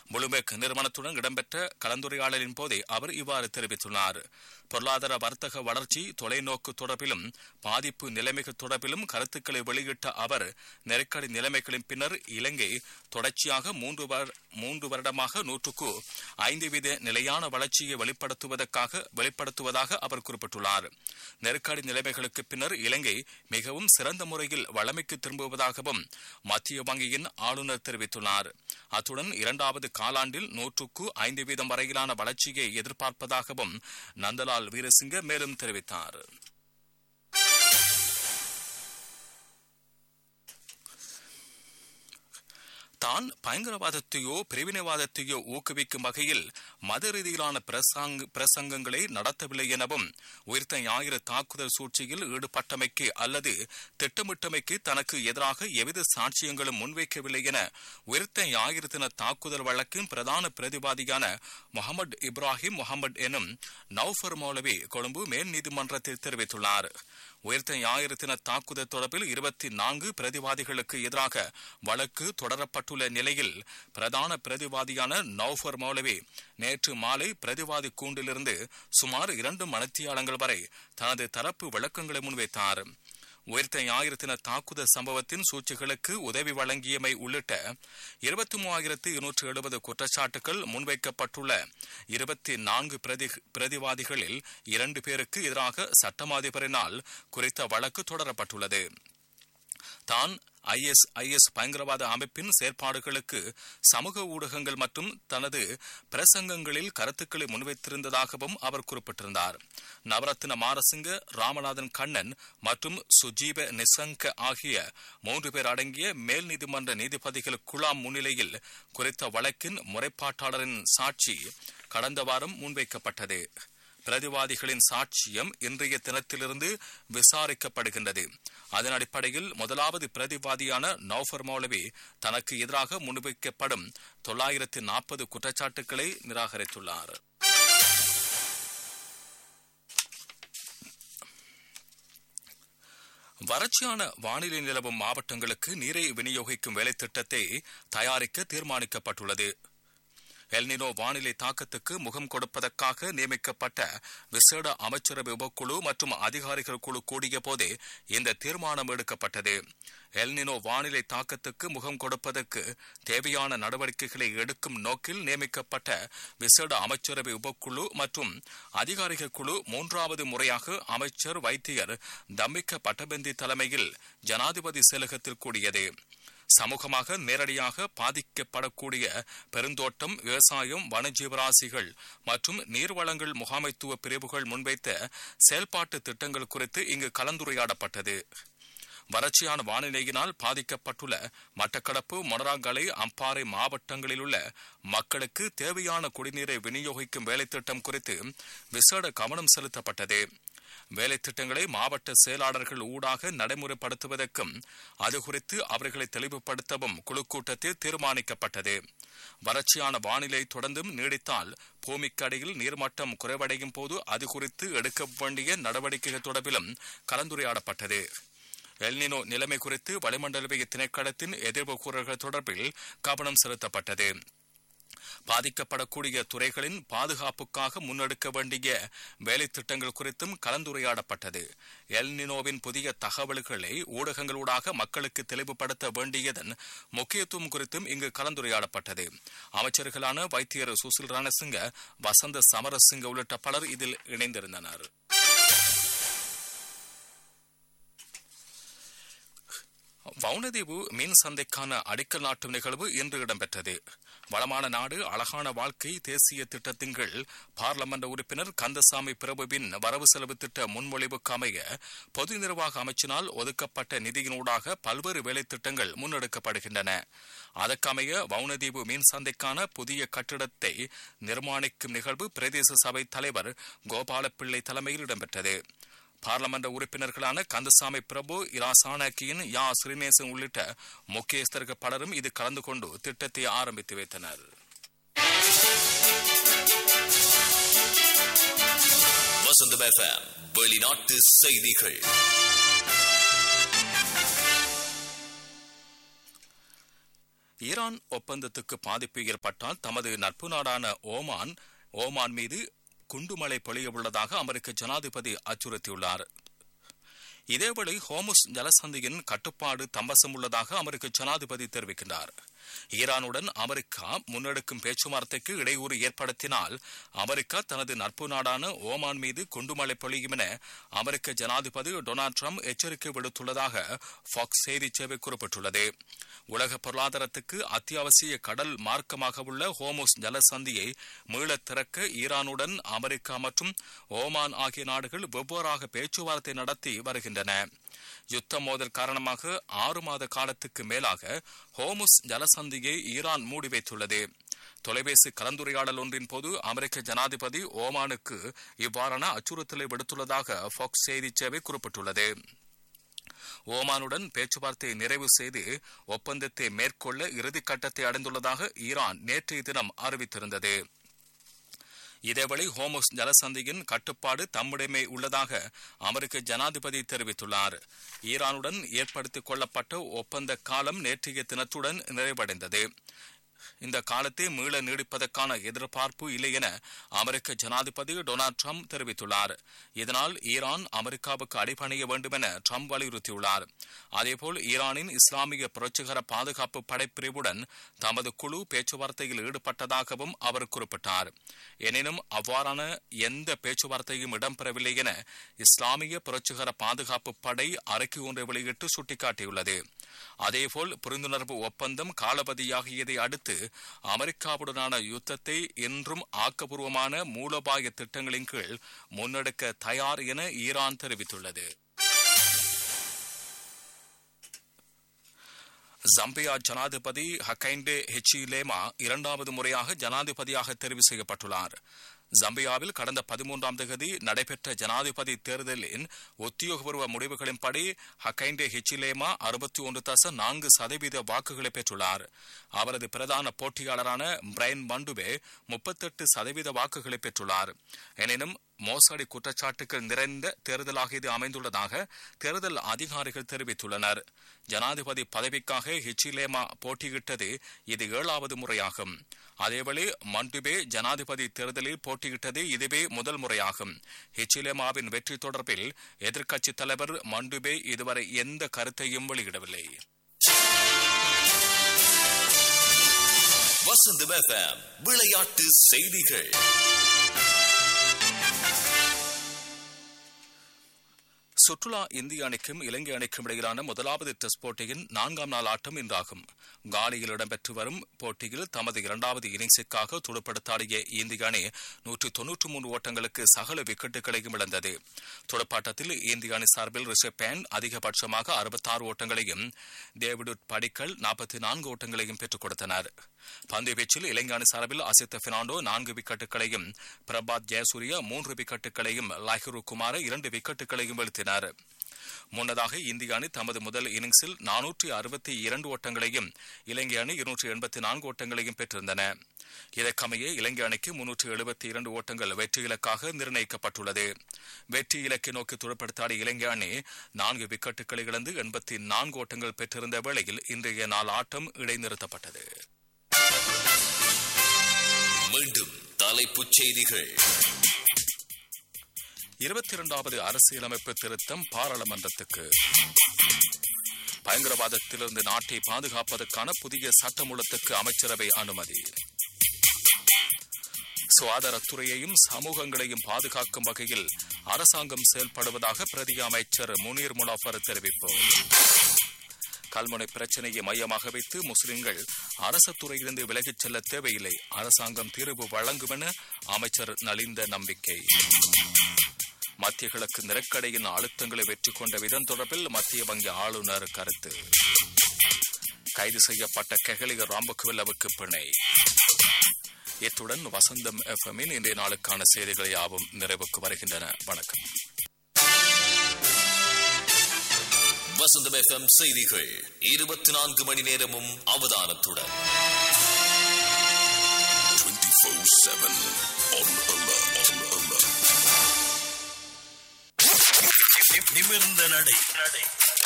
புளுமெக் நிறுவனத்துடன் இடம்பெற்ற கலந்துரையாடலின் போதே அவர் இவ்வாறு தெரிவித்துள்ளார் பொருளாதார வர்த்தக வளர்ச்சி தொலைநோக்கு தொடர்பிலும் பாதிப்பு நிலைமைகள் தொடர்பிலும் கருத்துக்களை வெளியிட்ட அவர் நெருக்கடி நிலைமைகளின் பின்னர் இலங்கை தொடர்ச்சியாக மூன்று வரு- மூன்று வருடமாக நூற்றுக்கு ஐந்து வீத நிலையான வளர்ச்சியை வெளிப்படுத்துவதற்காக வெளிப்படுத்துவதாக அவர் குறிப்பிட்டுள்ளார் நெருக்கடி நிலைமைகளுக்கு பின்னர் இலங்கை மிகவும் சிறந்த முறையில் வளமைக்கு திரும்புவதாகவும் மத்திய வங்கியின் ஆளுநர் தெரிவித்துள்ளார் அத்துடன் இரண்டாவது காலாண்டில் நூற்றுக்கு ஐந்து வீதம் வரையிலான வளர்ச்சியை எதிர்பார்ப்பதாகவும் நந்தலால் வீரசிங்க மேலும் தெரிவித்தார் தான் பயங்கரவாதத்தையோ பிரிவினைவாதத்தையோ ஊக்குவிக்கும் வகையில் மத ரீதியிலான பிரசங்க பிரசங்கங்களை நடத்தவில்லை எனவும் உயிர்த்த ஞாயிறு தாக்குதல் சூழ்ச்சியில் ஈடுபட்டமைக்கு அல்லது திட்டமிட்டமைக்கு தனக்கு எதிராக எவ்வித சாட்சியங்களும் முன்வைக்கவில்லை என உயிர்த்த ஞாயிறு தின தாக்குதல் வழக்கின் பிரதான பிரதிவாதியான முகமது இப்ராஹிம் முகமது எனும் நௌஃபர் மௌலவி கொழும்பு மேல் நீதிமன்றத்தில் தெரிவித்துள்ளார் உயிர்த்த ஞாயிறு தின தாக்குதல் தொடர்பில் இருபத்தி நான்கு பிரதிவாதிகளுக்கு எதிராக வழக்கு தொடரப்பட்டுள்ள நிலையில் பிரதான பிரதிவாதியான நௌஃபர் மௌலவி நேற்று மாலை பிரதிவாதி கூண்டிலிருந்து சுமார் இரண்டு மணித்தியாலங்கள் வரை தனது தரப்பு விளக்கங்களை முன்வைத்தார் உயிர்த்த ஞாயிறு தின தாக்குதல் சம்பவத்தின் சூழ்ச்சிகளுக்கு உதவி வழங்கியமை உள்ளிட்ட இருபத்தி மூவாயிரத்து இருநூற்று எழுபது குற்றச்சாட்டுகள் முன்வைக்கப்பட்டுள்ள இருபத்தி நான்கு பிரதி பிரதிவாதிகளில் இரண்டு பேருக்கு எதிராக சட்டமாதிபரினால் குறித்த வழக்கு தொடரப்பட்டுள்ளது தான் ஐஎஸ் ஐஎஸ் பயங்கரவாத அமைப்பின் செயற்பாடுகளுக்கு சமூக ஊடகங்கள் மற்றும் தனது பிரசங்கங்களில் கருத்துக்களை முன்வைத்திருந்ததாகவும் அவர் குறிப்பிட்டிருந்தார் நவரத்ன மாரசிங்க ராமநாதன் கண்ணன் மற்றும் சுஜீப நிசங்க ஆகிய மூன்று பேர் அடங்கிய மேல் நீதிமன்ற நீதிபதிகள் குழாம் முன்னிலையில் குறித்த வழக்கின் முறைப்பாட்டாளரின் சாட்சி கடந்த வாரம் முன்வைக்கப்பட்டது பிரதிவாதிகளின் சாட்சியம் இன்றைய தினத்திலிருந்து விசாரிக்கப்படுகின்றது அதன் அடிப்படையில் முதலாவது பிரதிவாதியான நௌஃபர் மௌலவி தனக்கு எதிராக முன்வைக்கப்படும் தொள்ளாயிரத்து நாற்பது குற்றச்சாட்டுகளை நிராகரித்துள்ளார் வறட்சியான வானிலை நிலவும் மாவட்டங்களுக்கு நீரை விநியோகிக்கும் வேலைத்திட்டத்தை தயாரிக்க தீர்மானிக்கப்பட்டுள்ளது எல்னினோ வானிலை தாக்கத்துக்கு முகம் கொடுப்பதற்காக நியமிக்கப்பட்ட விசேட அமைச்சரவை உபக்குழு மற்றும் அதிகாரிகள் குழு கூடிய போதே இந்த தீர்மானம் எடுக்கப்பட்டது எல்னினோ வானிலை தாக்கத்துக்கு முகம் கொடுப்பதற்கு தேவையான நடவடிக்கைகளை எடுக்கும் நோக்கில் நியமிக்கப்பட்ட விசேட அமைச்சரவை உபக்குழு மற்றும் அதிகாரிகள் குழு மூன்றாவது முறையாக அமைச்சர் வைத்தியர் தம்மிக்க பட்டபந்தி தலைமையில் ஜனாதிபதி செயலகத்தில் கூடியது சமூகமாக நேரடியாக பாதிக்கப்படக்கூடிய பெருந்தோட்டம் விவசாயம் வனஜீவராசிகள் மற்றும் நீர்வளங்கள் முகாமைத்துவ பிரிவுகள் முன்வைத்த செயல்பாட்டு திட்டங்கள் குறித்து இங்கு கலந்துரையாடப்பட்டது வறட்சியான வானிலையினால் பாதிக்கப்பட்டுள்ள மட்டக்களப்பு மொனராங்கலை அம்பாறை மாவட்டங்களில் உள்ள மக்களுக்கு தேவையான குடிநீரை விநியோகிக்கும் வேலைத்திட்டம் குறித்து விசேட கவனம் செலுத்தப்பட்டது வேலைத்திட்டங்களை மாவட்ட செயலாளர்கள் ஊடாக நடைமுறைப்படுத்துவதற்கும் அது குறித்து அவர்களை தெளிவுபடுத்தவும் குழு கூட்டத்தில் தீர்மானிக்கப்பட்டது வறட்சியான வானிலை தொடர்ந்தும் நீடித்தால் பூமிக்கு அடியில் நீர்மட்டம் குறைவடையும் போது அது குறித்து எடுக்க வேண்டிய நடவடிக்கைகள் தொடர்பிலும் கலந்துரையாடப்பட்டது எல்னினோ நிலைமை குறித்து வளிமண்டலவிய திணைக்களத்தின் எதிர்ப்பு கூறல்கள் தொடர்பில் கவனம் செலுத்தப்பட்டது பாதிக்கப்படக்கூடிய துறைகளின் பாதுகாப்புக்காக முன்னெடுக்க வேண்டிய வேலை திட்டங்கள் குறித்தும் கலந்துரையாடப்பட்டது எல்னினோவின் புதிய தகவல்களை ஊடகங்களூடாக மக்களுக்கு தெளிவுபடுத்த வேண்டியதன் முக்கியத்துவம் குறித்தும் இங்கு கலந்துரையாடப்பட்டது அமைச்சர்களான வைத்தியர் சுசில் ரணசிங்க வசந்த சமரசிங்க உள்ளிட்ட பலர் இதில் இணைந்திருந்தனர் வவுனதீவு மீன் சந்தைக்கான அடிக்கல் நாட்டும் நிகழ்வு இன்று இடம்பெற்றது வளமான நாடு அழகான வாழ்க்கை தேசிய திட்டத்தின் கீழ் பார்லமெண்ட் உறுப்பினர் கந்தசாமி பிரபுவின் வரவு செலவு திட்ட முன்மொழிவுக்கு அமைய பொது நிர்வாக அமைச்சினால் ஒதுக்கப்பட்ட நிதியினூடாக பல்வேறு வேலை திட்டங்கள் முன்னெடுக்கப்படுகின்றன அதற்கமைய வவுனதீவு மீன் சந்தைக்கான புதிய கட்டிடத்தை நிர்மாணிக்கும் நிகழ்வு பிரதேச சபை தலைவர் கோபாலப்பிள்ளை தலைமையில் இடம்பெற்றது பார்லமெண்ட் உறுப்பினர்களான கந்தசாமி பிரபு இரா சாணக்கியின் யா ஸ்ரீநேசன் உள்ளிட்ட முக்கியஸ்தர்கள் பலரும் இது கலந்து கொண்டு திட்டத்தை ஆரம்பித்து வைத்தனர் வசந்தம் எஃப்எம் வெளிநாட்டு செய்திகள் ஈரான் ஒப்பந்தத்துக்கு பாதிப்பு ஏற்பட்டால் தமது நட்பு நாடான ஓமான் ஓமான் மீது குண்டுமழை பொழிய உள்ளதாக அமெரிக்க ஜனாதிபதி அச்சுறுத்தியுள்ளார் இதேவேளை ஹோமுஸ் ஜலசந்தியின் கட்டுப்பாடு தம்பசம் உள்ளதாக அமெரிக்க ஜனாதிபதி தெரிவிக்கின்றார் ஈரானுடன் அமெரிக்கா முன்னெடுக்கும் பேச்சுவார்த்தைக்கு இடையூறு ஏற்படுத்தினால் அமெரிக்கா தனது நட்பு நாடான ஓமான் மீது குண்டுமழை பொழியும் என அமெரிக்க ஜனாதிபதி டொனால்டு ட்ரம்ப் எச்சரிக்கை விடுத்துள்ளதாக ஃபாக்ஸ் செய்தி சேவை குறிப்பிட்டுள்ளது உலக பொருளாதாரத்துக்கு அத்தியாவசிய கடல் மார்க்கமாக உள்ள ஹோமுஸ் ஜலசந்தியை மீளத் திறக்க ஈரானுடன் அமெரிக்கா மற்றும் ஓமான் ஆகிய நாடுகள் வெவ்வேறாக பேச்சுவார்த்தை நடத்தி வருகின்றன யுத்த மோதல் காரணமாக ஆறு மாத காலத்துக்கு மேலாக ஹோமுஸ் ஜலசந்தியை ஈரான் மூடி வைத்துள்ளது தொலைபேசி கலந்துரையாடல் ஒன்றின் போது அமெரிக்க ஜனாதிபதி ஓமானுக்கு இவ்வாறான அச்சுறுத்தலை விடுத்துள்ளதாக ஃபாக்ஸ் செய்தி சேவை குறிப்பிட்டுள்ளது ஓமானுடன் பேச்சுவார்த்தையை நிறைவு செய்து ஒப்பந்தத்தை மேற்கொள்ள இறுதிக்கட்டத்தை அடைந்துள்ளதாக ஈரான் நேற்றைய தினம் அறிவித்திருந்தது இதேவேளை ஹோமோஸ் ஜலசந்தியின் கட்டுப்பாடு தம்மிடமே உள்ளதாக அமெரிக்க ஜனாதிபதி தெரிவித்துள்ளார் ஈரானுடன் ஏற்படுத்திக் கொள்ளப்பட்ட ஒப்பந்த காலம் நேற்றைய தினத்துடன் நிறைவடைந்தது இந்த காலத்தை மீள நீடிப்பதற்கான எதிர்பார்ப்பு இல்லை என அமெரிக்க ஜனாதிபதி டொனால்டு ட்ரம்ப் தெரிவித்துள்ளார் இதனால் ஈரான் அமெரிக்காவுக்கு அடிபணிய வேண்டும் என ட்ரம்ப் வலியுறுத்தியுள்ளார் அதேபோல் ஈரானின் இஸ்லாமிய புரட்சிகர பாதுகாப்பு படைப்பிரிவுடன் தமது குழு பேச்சுவார்த்தையில் ஈடுபட்டதாகவும் அவர் குறிப்பிட்டார் எனினும் அவ்வாறான எந்த பேச்சுவார்த்தையும் இடம்பெறவில்லை என இஸ்லாமிய புரட்சிகர பாதுகாப்பு படை அறிக்கை ஒன்றை வெளியிட்டு சுட்டிக்காட்டியுள்ளது அதேபோல் புரிந்துணர்வு ஒப்பந்தம் காலபதியாகியதை அடுத்து அமெரிக்காவுடனான யுத்தத்தை இன்றும் ஆக்கப்பூர்வமான மூலோபாய திட்டங்களின் கீழ் முன்னெடுக்க தயார் என ஈரான் தெரிவித்துள்ளது ஜம்பியா ஜனாதிபதி ஹக்கைண்டே ஹெச்சிலேமா இரண்டாவது முறையாக ஜனாதிபதியாக தெரிவு செய்யப்பட்டுள்ளார் ஜம்பியாவில் கடந்த பதிமூன்றாம் தேதி நடைபெற்ற ஜனாதிபதி தேர்தலின் உத்தியோகபூர்வ முடிவுகளின்படி ஹக்கைண்டே ஹிச்சிலேமா அறுபத்தி ஒன்று தச நான்கு சதவீத வாக்குகளை பெற்றுள்ளார் அவரது பிரதான போட்டியாளரான பிரைன் மண்டுவே முப்பத்தெட்டு சதவீத வாக்குகளை பெற்றுள்ளார் எனினும் மோசடி குற்றச்சாட்டுகள் நிறைந்த தேர்தலாக இது அமைந்துள்ளதாக தேர்தல் அதிகாரிகள் தெரிவித்துள்ளனர் ஜனாதிபதி பதவிக்காக ஹிச்சிலேமா போட்டியிட்டது இது ஏழாவது முறையாகும் அதேவேளை மண்டுபே ஜனாதிபதி தேர்தலில் போட்டியிட்டது இதுவே முதல் முறையாகும் ஹிச்சிலேமாவின் வெற்றி தொடர்பில் எதிர்க்கட்சித் தலைவர் மண்டுபே இதுவரை எந்த கருத்தையும் வெளியிடவில்லை வசந்தம் எஃப்எம் விளையாட்டு செய்திகள் சுற்றுலா இந்திய அணிக்கும் இலங்கை அணிக்கும் இடையிலான முதலாவது டெஸ்ட் போட்டியின் நான்காம் நாள் ஆட்டம் இன்றாகும் காலியில் இடம்பெற்று வரும் போட்டியில் தமது இரண்டாவது இன்னிங்ஸுக்காக துடுப்படுத்தாடிய இந்திய அணி நூற்றி தொன்னூற்று மூன்று ஓட்டங்களுக்கு சகல விக்கெட்டுகளையும் இழந்தது துடுப்பாட்டத்தில் இந்திய அணி சார்பில் ரிஷப் பேன் அதிகபட்சமாக அறுபத்தாறு ஓட்டங்களையும் டேவிட் படிக்கல் நாற்பத்தி நான்கு ஓட்டங்களையும் பெற்றுக் கொடுத்தனர் பந்து வீச்சில் இலங்கை அணி சார்பில் அசித்த பெர்னாண்டோ நான்கு விக்கெட்டுகளையும் பிரபாத் ஜெயசூரிய மூன்று விக்கெட்டுகளையும் லாஹிரு குமார இரண்டு விக்கெட்டுகளையும் வீழ்த்தினர் முன்னதாக இந்திய அணி தமது முதல் இன்னிங்ஸில் நானூற்றி அறுபத்தி இரண்டு ஓட்டங்களையும் இலங்கை அணி இருநூற்றி எண்பத்தி நான்கு ஓட்டங்களையும் பெற்றிருந்தன இதற்கமைய இலங்கை அணிக்கு முன்னூற்று எழுபத்தி இரண்டு ஓட்டங்கள் வெற்றி இலக்காக நிர்ணயிக்கப்பட்டுள்ளது வெற்றி இலக்கை நோக்கி துடுப்படுத்தாடிய இலங்கை அணி நான்கு விக்கெட்டுகளை இழந்து எண்பத்தி நான்கு ஓட்டங்கள் பெற்றிருந்த வேளையில் இன்றைய நாள் ஆட்டம் இடைநிறுத்தப்பட்டது மீண்டும் தலைப்புச் செய்திகள் இருபத்தி இரண்டாவது அரசியலமைப்பு திருத்தம் பாராளுமன்றத்துக்கு பயங்கரவாதத்திலிருந்து நாட்டை பாதுகாப்பதற்கான புதிய சட்டமூலத்துக்கு அமைச்சரவை அனுமதி சுகாதாரத்துறையையும் சமூகங்களையும் பாதுகாக்கும் வகையில் அரசாங்கம் செயல்படுவதாக பிரதி அமைச்சர் முனீர் முலாஃபர் தெரிவிப்பு கல்முனை பிரச்சனையை மையமாக வைத்து முஸ்லிம்கள் அரசு துறையிலிருந்து விலகிச் செல்ல தேவையில்லை அரசாங்கம் தீர்வு வழங்கும் என அமைச்சர் நலிந்த நம்பிக்கை மத்திய கிழக்கு நெருக்கடியின் அழுத்தங்களை வெற்றி கொண்ட விதம் தொடர்பில் மத்திய வங்கி ஆளுநர் கருத்து கைது செய்யப்பட்ட கெகலிக ராம்பகுவில்லவுக்கு பிணை இத்துடன் வசந்தம் எஃப்எம்மின் இன்றைய நாளுக்கான செய்திகள் யாவும் நிறைவுக்கு வருகின்றன வணக்கம் வசந்தம் எஃப்எம் செய்திகள் இருபத்தி நான்கு மணி நேரமும் அவதானத்துடன் நிமிர்ந்த நடை